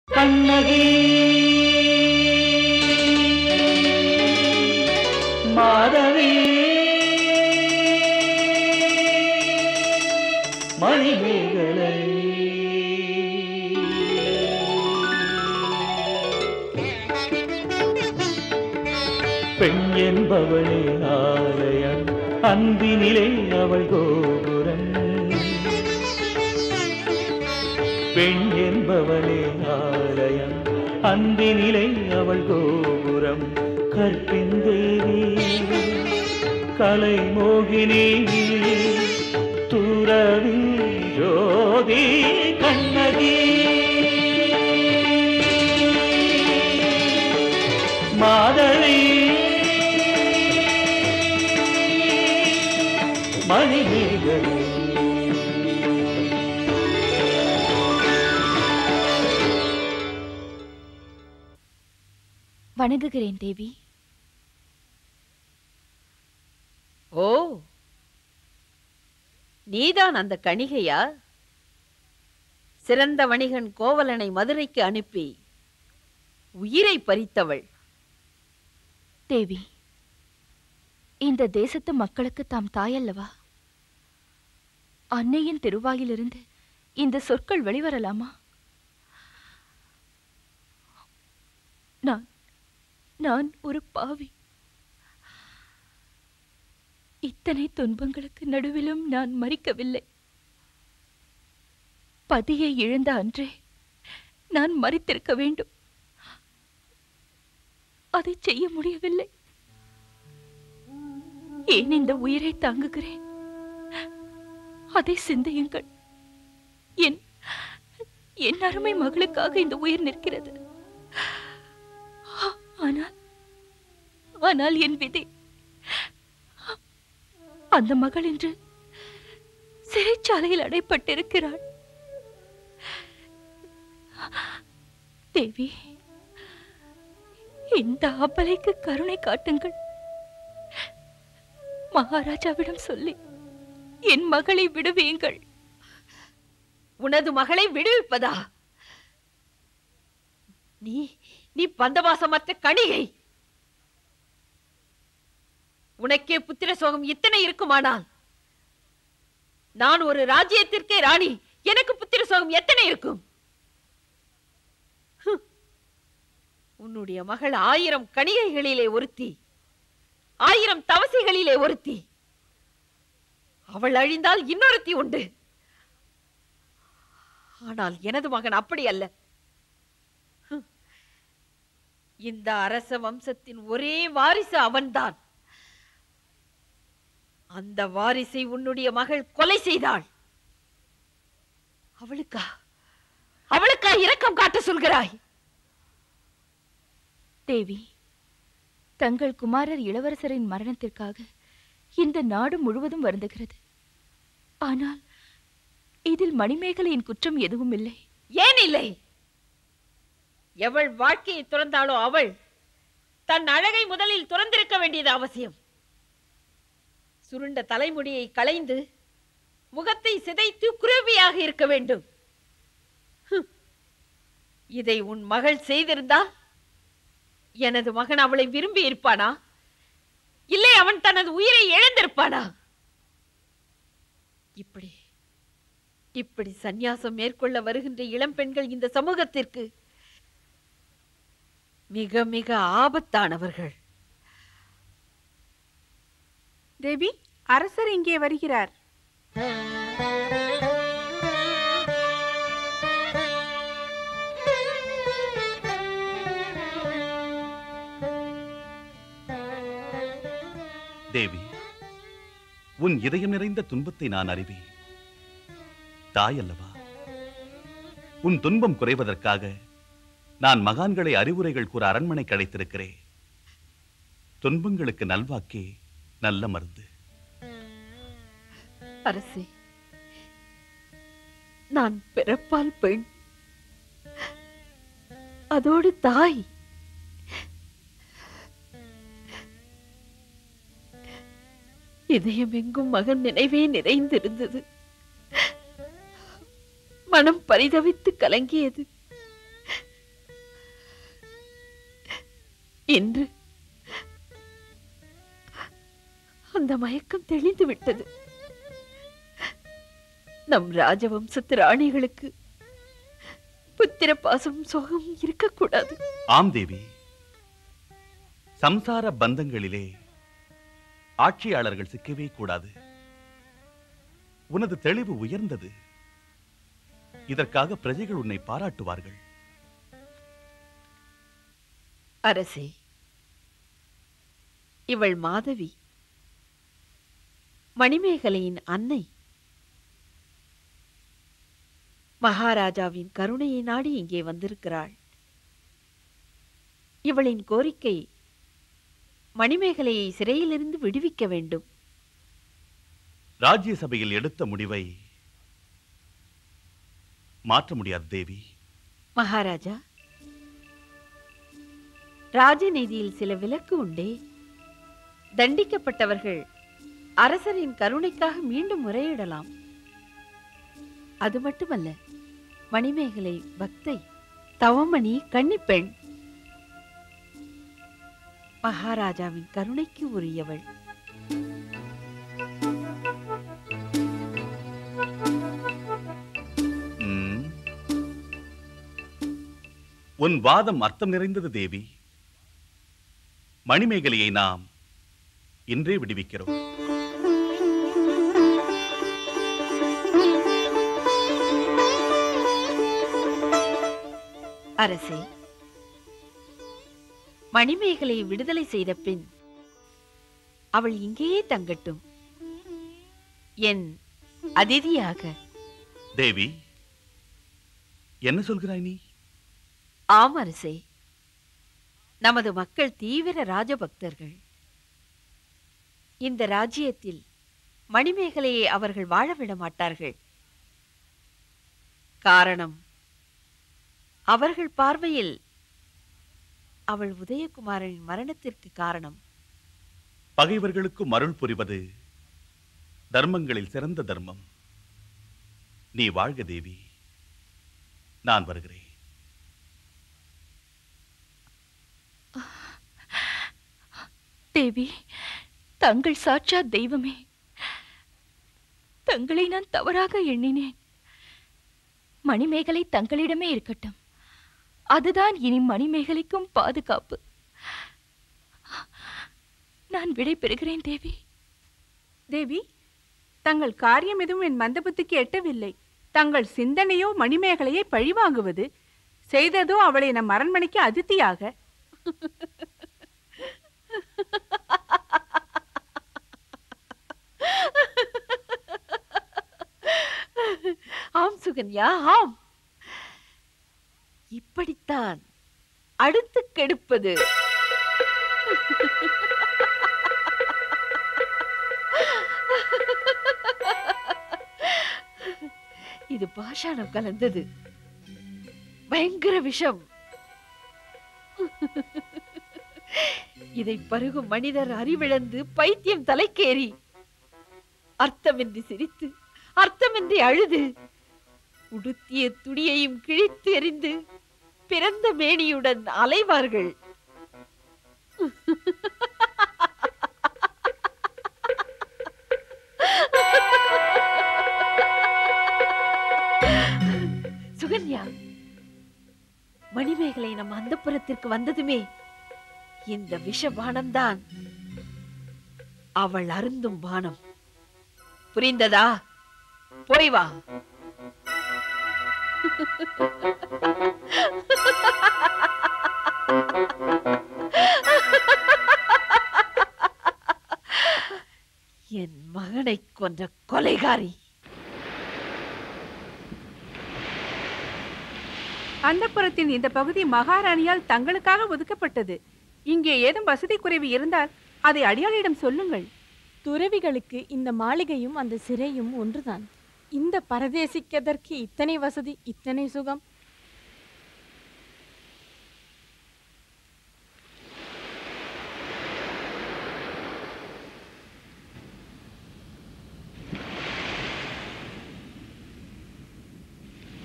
கண்ணகி மாதவி மணிமேகலை பெண் என்பவளே ஆலயம் அன்பினிலே அவள் கோபுரம் பெண் என்பவளே ஆலயம் அன்பினிலை அவள் கோபுரம் கற்பின் தேவி கலை மோகினி துறவி ஜோதி கண்ணகி மாதவி மணிமேகலை வணங்குகிறேன் தேவி ஓ நீதான் அந்த கணிகையா சிறந்த வணிகன் கோவலனை மதுரைக்கு அனுப்பி உயிரை பறித்தவள் தேவி இந்த தேசத்து மக்களுக்கு தாம் தாயல்லவா அன்னையின் திருவாயிலிருந்து இந்த சொற்கள் வெளிவரலாமா நான் நான் ஒரு பாவி இத்தனை துன்பங்களுக்கு நடுவிலும் நான் மறிக்கவில்லை பதியை இழந்த அன்றே நான் மறித்திருக்க வேண்டும் அதை செய்ய முடியவில்லை ஏன் இந்த உயிரை தாங்குகிறேன் அதை சிந்தியுங்கள் என் என் அருமை மகளுக்காக இந்த உயிர் நிற்கிறது ஆனால் ஆனால் என் விதி அந்த மகள் இன்று சிறைச்சாலையில் அடைப்பட்டிருக்கிறாள் தேவி இந்த அபலைக்கு கருணை காட்டுங்கள் மகாராஜாவிடம் சொல்லி என் மகளை விடுவீங்கள் உனது மகளை விடுவிப்பதா நீ நீ பந்தவாசமற்ற கணிகை உனக்கே புத்திர சோகம் இத்தனை இருக்குமானால் நான் ஒரு ராஜ்யத்திற்கே ராணி எனக்கு புத்திர சோகம் எத்தனை இருக்கும் ஹும். உன்னுடைய மகள் ஆயிரம் கணிகைகளிலே ஒருத்தி ஆயிரம் தவசிகளிலே ஒருத்தி அவள் அழிந்தால் இன்னொருத்தி உண்டு ஆனால் எனது மகன் அப்படி அல்ல ஹும். இந்த அரச வம்சத்தின் ஒரே வாரிசு அவன்தான் அந்த வாரிசை உன்னுடைய மகள் கொலை செய்தாள் அவளுக்கா அவளுக்கா இரக்கம் காட்ட சொல்கிறாய் தேவி தங்கள் குமாரர் இளவரசரின் மரணத்திற்காக இந்த நாடு முழுவதும் வருந்துகிறது ஆனால் இதில் மணிமேகலையின் குற்றம் எதுவும் இல்லை ஏன் இல்லை எவள் வாழ்க்கையை துறந்தாளோ அவள் தன் அழகை முதலில் துறந்திருக்க வேண்டியது அவசியம் சுருண்ட தலைமுடியை களைந்து முகத்தை சிதைத்து குருவியாக இருக்க வேண்டும் ஹும். இதை உன் மகள் செய்திருந்தால் எனது மகன் அவளை விரும்பி இருப்பானா இல்லை அவன் தனது உயிரை இழந்திருப்பானா இப்படி இப்படி சந்நியாசம் மேற்கொள்ள வருகின்ற இளம் பெண்கள் இந்த சமூகத்திற்கு மிக மிக ஆபத்தானவர்கள் தேவி அரசர் இங்கே வருகிறார் தேவி உன் இதயம் நிறைந்த துன்பத்தை நான் அறிவேன் தாய் அல்லவா உன் துன்பம் குறைவதற்காக நான் மகான்களை அறிவுரைகள் கூற அரண்மனை கிடைத்திருக்கிறேன் துன்பங்களுக்கு நல்வாக்கே நல்ல மருந்து அரசே நான் பிறப்பால் பெண் அதோடு தாய் இதயம் எங்கும் மகன் நினைவே நிறைந்திருந்தது மனம் பரிதவித்து கலங்கியது இன்று அந்த மயக்கம் தெளிந்து விட்டது நம் ராஜவம்சத்து ராணிகளுக்கு புத்திர பாசம் சோகம் இருக்கக்கூடாது ஆம் தேவி சம்சார பந்தங்களிலே ஆட்சியாளர்கள் சிக்கவே கூடாது உனது தெளிவு உயர்ந்தது இதற்காக பிரஜைகள் உன்னை பாராட்டுவார்கள் அரசே இவள் மாதவி மணிமேகலையின் அன்னை மகாராஜாவின் கருணையை நாடி இங்கே வந்திருக்கிறாள் இவளின் கோரிக்கை மணிமேகலையை சிறையிலிருந்து விடுவிக்க வேண்டும் ராஜ்யசபையில் எடுத்த முடிவை மாற்ற முடியாது தேவி மகாராஜா ராஜநீதியில் சில விலக்கு உண்டே தண்டிக்கப்பட்டவர்கள் அரசரின் கருணைக்காக மீண்டும் முறையிடலாம் அது மட்டுமல்ல மணிமேகலை பக்தை தவமணி கன்னிப்பெண் மகாராஜாவின் கருணைக்கு உரியவள் ம். உன் வாதம் அர்த்தம் நிறைந்தது தேவி மணிமேகலையை நாம் இன்றே விடுவிக்கிறோம் அரசே மணிமேகலையை விடுதலை செய்த பின் அவள் இங்கேயே தங்கட்டும் என் அதிதியாக தேவி என்ன சொல்கிறாய் நீ ஆம் அரசே நமது மக்கள் தீவிர ராஜபக்தர்கள் இந்த ராஜ்யத்தில் மணிமேகலையை அவர்கள் வாழ விட மாட்டார்கள் காரணம் அவர்கள் பார்வையில் அவள் உதயகுமாரனின் மரணத்திற்கு காரணம் பகைவர்களுக்கு அருள் புரிவது தர்மங்களில் சிறந்த தர்மம் நீ வாழ்க தேவி நான் வருகிறேன் தேவி தங்கள் சாட்சாத் தெய்வமே தங்களை நான் தவறாக எண்ணினேன் மணிமேகலை தங்களிடமே இருக்கட்டும் அதுதான் இனி மணிமேகலைக்கும் பாதுகாப்பு நான் விடை பெறுகிறேன் தேவி தேவி தங்கள் காரியம் எதுவும் என் மந்தபுத்திக்கு எட்டவில்லை தங்கள் சிந்தனையோ மணிமேகலையை பழிவாங்குவது செய்ததோ அவளை நம் அரண்மனைக்கு அதித்தியாக ஆம் சுகன்யா ஆம் இப்படித்தான் அடுத்து கெடுப்பது இது பாஷாணம் கலந்தது பயங்கர விஷம் இதை பருகும் மனிதர் அறிவிழந்து பைத்தியம் தலைக்கேறி அர்த்தமின்றி சிரித்து அர்த்தமின்றி அழுது உடுத்திய துணியையும் கிழித்து எறிந்து பிறந்த மேனியுடன் அலைவார்கள் சுகன்யா மணிமேகலை நம் அந்தப்புறத்திற்கு வந்ததுமே இந்த விஷ பானம்தான் அவள் அருந்தும் பானம் புரிந்ததா போய் வா என் மகனை கொன்ற கொலைகாரி அந்தப்புறத்தின் இந்த பகுதி மகாராணியால் தங்களுக்காக ஒதுக்கப்பட்டது இங்கே ஏதும் வசதி குறைவு இருந்தால் அதை அடியாளிடம் சொல்லுங்கள் துறவிகளுக்கு இந்த மாளிகையும் அந்த சிறையும் ஒன்றுதான் இந்த பரதேசிக்கதற்கு இத்தனை வசதி இத்தனை சுகம்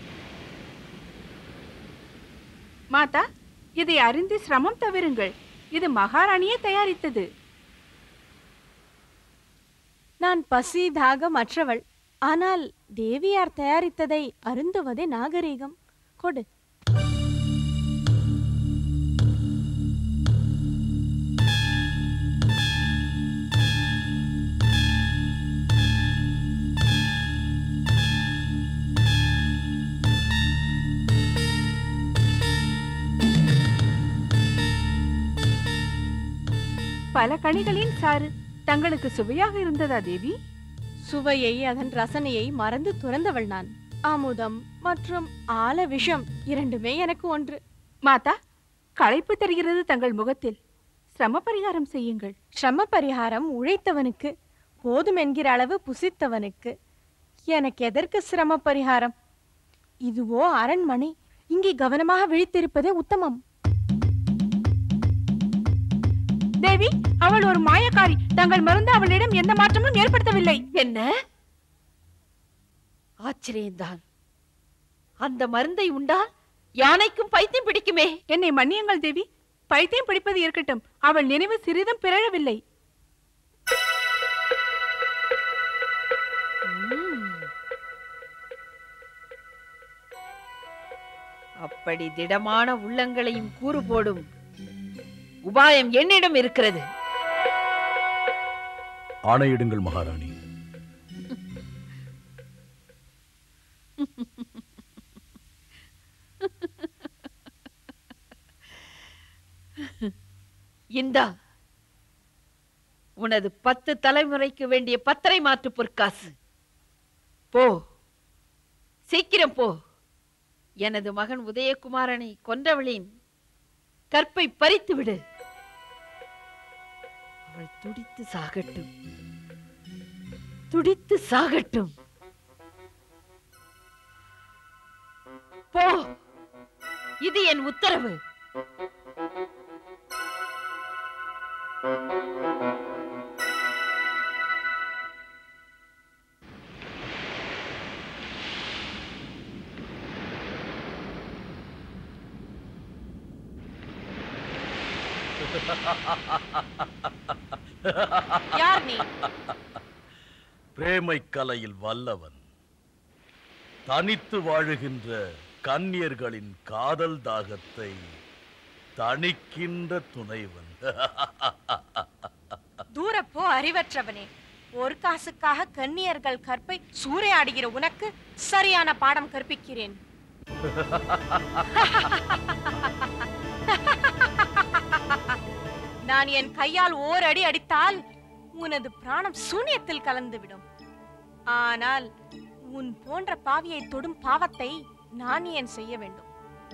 மாதா இதை அறிந்து சிரமம் தவிருங்கள் இது மகாராணியே தயாரித்தது நான் பசி தாகம் அற்றவள் ஆனால் தேவியார் தயாரித்ததை அருந்துவதே நாகரீகம் கொடு பல கனிகளின் சாறு தங்களுக்கு சுவையாக இருந்ததா தேவி சுவையை அதன் ரசனையை மறந்து துறந்தவள் நான் அமுதம் மற்றும் ஆல விஷம் இரண்டுமே எனக்கு ஒன்று மாதா களைப்பு தெரிகிறது தங்கள் முகத்தில் சிரம பரிகாரம் செய்யுங்கள் சிரம பரிகாரம் உழைத்தவனுக்கு போதும் என்கிற அளவு புசித்தவனுக்கு எனக்கு எதற்கு சிரம பரிகாரம் இதுவோ அரண்மனை இங்கே கவனமாக விழித்திருப்பதே உத்தமம் தேவி அவள் ஒரு மாயக்காரி தங்கள் மருந்து அவளிடம் எந்த மாற்றமும் ஏற்படுத்தவில்லை என்ன ஆச்சரியம்தான் அந்த மருந்தை உண்டால் யானைக்கும் பைத்தியம் பிடிக்குமே என்னை மன்னியுங்கள் தேவி பைத்தியம் பிடிப்பது இருக்கட்டும் அவள் நினைவு சிறிதும் பிறழவில்லை ம். அப்படி திடமான உள்ளங்களையும் கூறு போடும் உபாயம் என்னிடம் இருக்கிறது ஆணையிடுங்கள் மகாராணி இந்தா உனது பத்து தலைமுறைக்கு வேண்டிய பத்தரை மாற்று பொற்காசு போ சீக்கிரம் போ எனது மகன் உதயகுமாரனை கொன்றவளின் கற்பை பறித்து விடு அவள் துடித்து சாகட்டும் துடித்து சாகட்டும் போ இது என் உத்தரவு யார் நீ பிரேமை கலையில் வல்லவன் தனித்து வாழுகின்ற கன்னியர்களின் காதல் தாகத்தை தணிக்கின்ற துணைவன் தூரப்போ அறிவற்றவனே ஒரு காசுக்காக கன்னியர்கள் கற்பை சூறையாடுகிற உனக்கு சரியான பாடம் கற்பிக்கிறேன் நான் என் கையால் ஓர் அடி அடித்தால் உனது பிராணம் சூன்யத்தில் கலந்துவிடும் ஆனால் உன் போன்ற பாவியை தொடும் பாவத்தை நான் ஏன் செய்ய வேண்டும்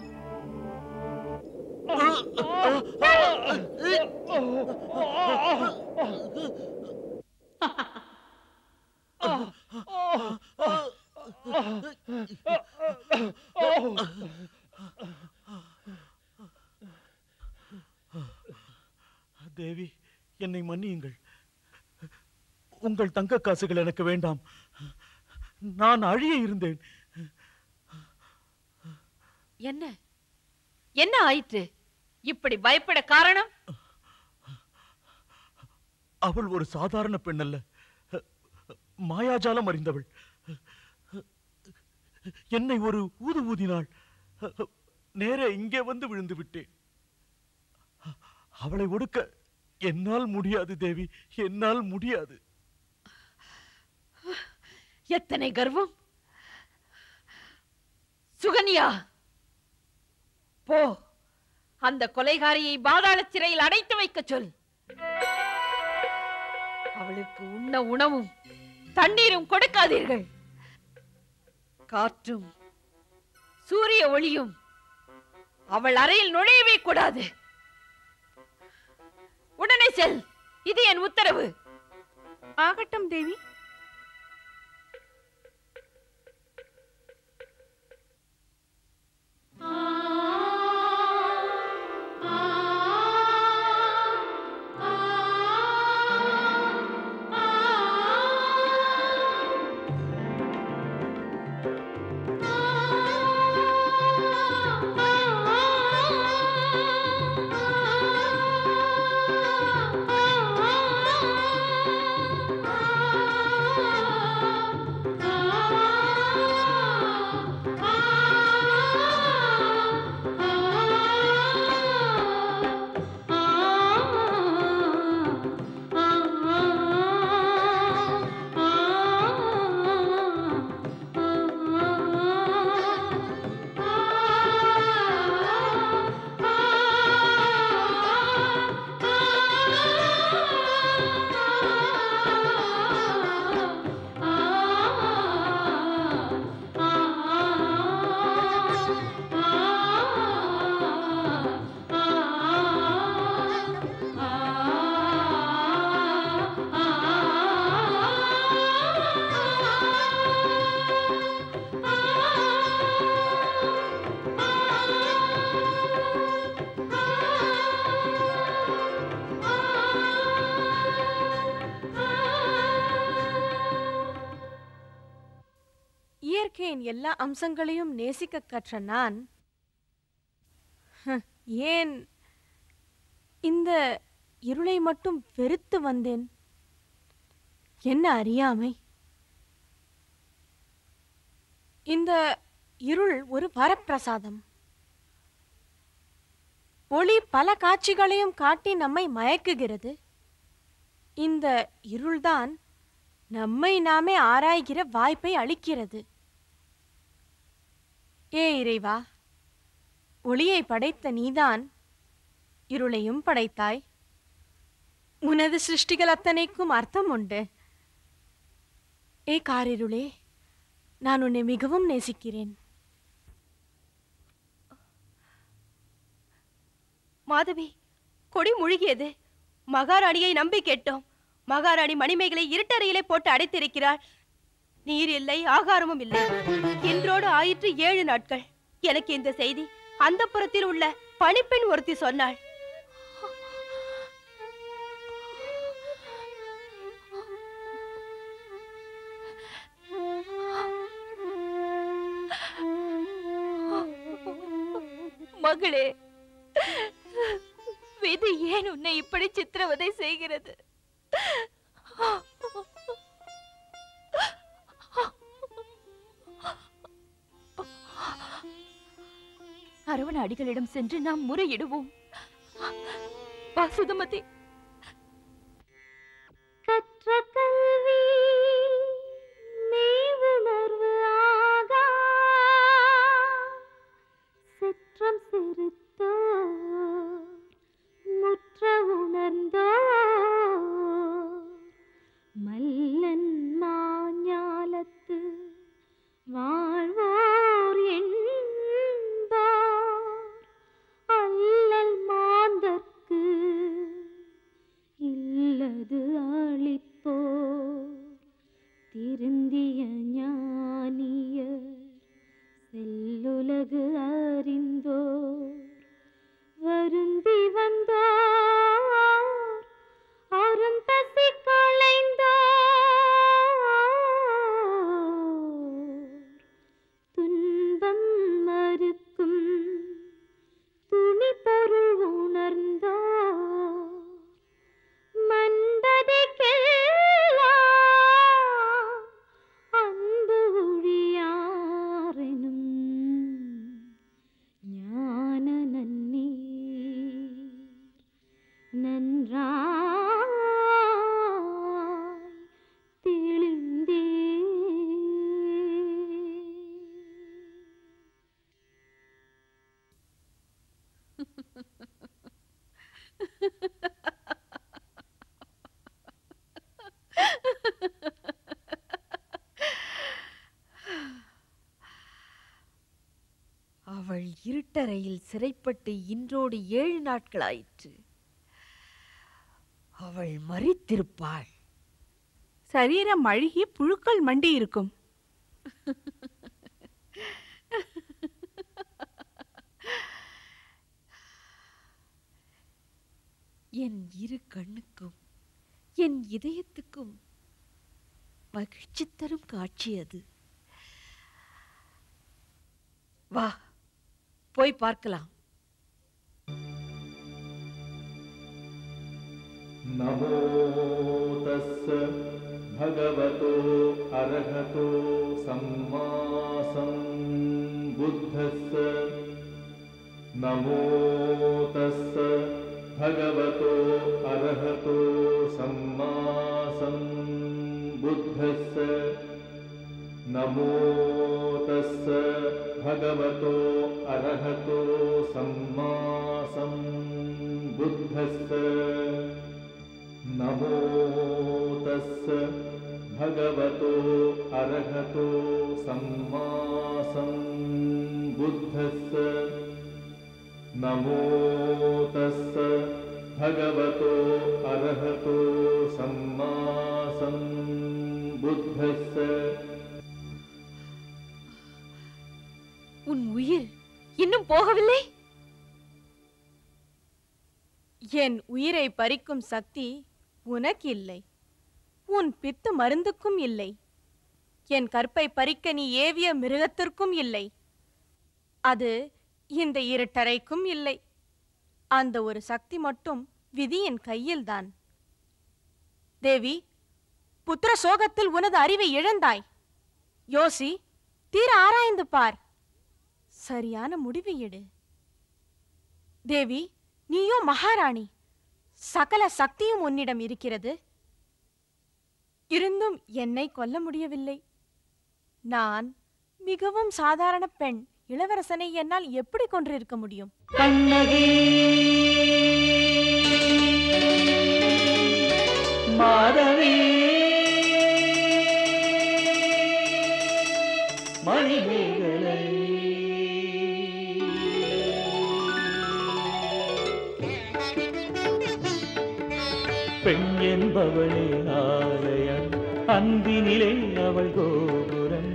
தேவி என்னை மன்னியுங்கள் உங்கள் தங்க காசுகள் எனக்கு வேண்டாம் நான் அழிய இருந்தேன் என்ன என்ன ஆயிற்று இப்படி பயப்பட காரணம் அவள் ஒரு சாதாரண பெண் அல்ல மாயாஜாலம் அறிந்தவள் என்னை ஒரு ஊது ஊதினாள் நேரே இங்கே வந்து விழுந்து விட்டேன் அவளை ஒடுக்க என்னால் முடியாது தேவி என்னால் முடியாது எத்தனை கர்வம் சுகன்யா போ அந்த கொலைகாரியை பாதாள சிறையில் அடைத்து வைக்கச் சொல் அவளுக்கு உண்ண உணவும் தண்ணீரும் கொடுக்காதீர்கள் காற்றும் சூரிய ஒளியும் அவள் அறையில் நுழையவே கூடாது உடனே செல் இது என் உத்தரவு ஆகட்டும் தேவி ஆ வாழ்க்கையின் எல்லா அம்சங்களையும் நேசிக்க கற்ற நான் ஹ், ஏன் இந்த இருளை மட்டும் வெறுத்து வந்தேன் என்ன அறியாமை இந்த இருள் ஒரு வரப்பிரசாதம் ஒளி பல காட்சிகளையும் காட்டி நம்மை மயக்குகிறது இந்த இருள்தான் நம்மை நாமே ஆராய்கிற வாய்ப்பை அளிக்கிறது ஏ இறைவா ஒளியை படைத்த நீதான் இருளையும் படைத்தாய் உனது சிருஷ்டிகள் அத்தனைக்கும் அர்த்தம் உண்டு ஏ காரிருளே நான் உன்னை மிகவும் நேசிக்கிறேன் மாதவி கொடி முழுகியது மகாராணியை நம்பி கேட்டோம் மகாராணி மணிமேகலை இருட்டறையிலே போட்டு அடைத்திருக்கிறாள் நீர் இல்லை ஆகாரமும் இல்லை இன்றோடு ஆயிற்று ஏழு நாட்கள் எனக்கு இந்த செய்தி அந்த புறத்தில் உள்ள பணிப்பெண் ஒருத்தி சொன்னாள் மகளே விதி ஏன் உன்னை இப்படி சித்திரவதை செய்கிறது அரவண அடிகளிடம் சென்று நாம் முறையிடுவோம் வா சுதமதி கற்ற கல்வி மெய்வுணர்வு ஆகா சிற்றம் சிறுத்தோ முற்ற உணர்ந்தோ மல்லன் மாஞாலத்து வாழ்வோர் என்பார் அல்லல் மாந்தர்க்கு இல்லது அளிப்போ திருந்திய ஞானியர் செல்லுலகு அறிந்தோர் வருந்தி வந்தோர் அரும் பசி களைந்தோர் துன்பம் மறுக்கும் துணி பொருள் உணர்ந்தோர் மன்பதைக்கெல்லாம் அன்பு ஒழியாரெனும் ஞான நன்னீர் நன்றாய் தெளிந்தே அவள் இருட்டறையில் சிறைப்பட்டு இன்றோடு ஏழு நாட்களாயிற்று அவள் மறித்திருப்பாள் சரீரம் அழுகி புழுக்கள் மண்டி இருக்கும் என் இரு கண்ணுக்கும் என் இதயத்துக்கும் மகிழ்ச்சி தரும் காட்சி அது வா போய் பார்க்கலாம் नमो तस्स भगवतो अरहतो सम्मा सम्बुद्धस्स नमो तस्स भगवतो अरहतो सम्मा सम्बुद्धस्स नमो तस्स भगवतो अरहतो सम्मा सम्बुद्धस्स नमो तस्स भगवतो अरहतो सम्मा सम्बुद्धस्स नमो तस्स भगवतो अरहतो सम्मा सम्बुद्धस्स உன் உயிர் இன்னும் போகவில்லை என் உயிரை பறிக்கும் சக்தி உனக்கு இல்லை உன் பித்து மருந்துக்கும் இல்லை என் கற்பை பறிக்க நீ ஏவிய மிருகத்திற்கும் இல்லை அது இந்த இருட்டறைக்கும் இல்லை அந்த ஒரு சக்தி மட்டும் விதியின் கையில்தான் தேவி புத்திர சோகத்தில் உனது அறிவை இழந்தாய் யோசி தீர ஆராய்ந்து பார் சரியான முடிவு எடு தேவி நீயோ மகாராணி சகல சக்தியும் உன்னிடம் இருக்கிறது இருந்தும் என்னை கொல்ல முடியவில்லை நான் மிகவும் சாதாரண பெண் இளவரசனை என்னால் எப்படி கொன்றிருக்க முடியும் கண்ணகி மாதவி மணிமேகலை பெண் என்பவளே ஆலயம் அன்பினிலே அவள் கோபுரம்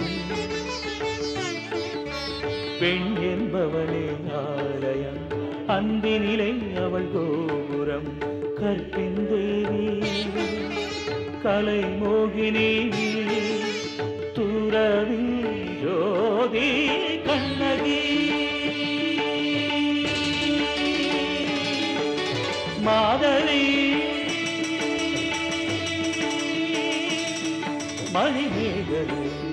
பெண் என்பவளே ஆலயம் அன்பினிலே அவள் கோபுரம் கற்பின் தேவி கலை மோகினி துறவின் ஜோதி கண்ணகி மாதளி மணிமேகலை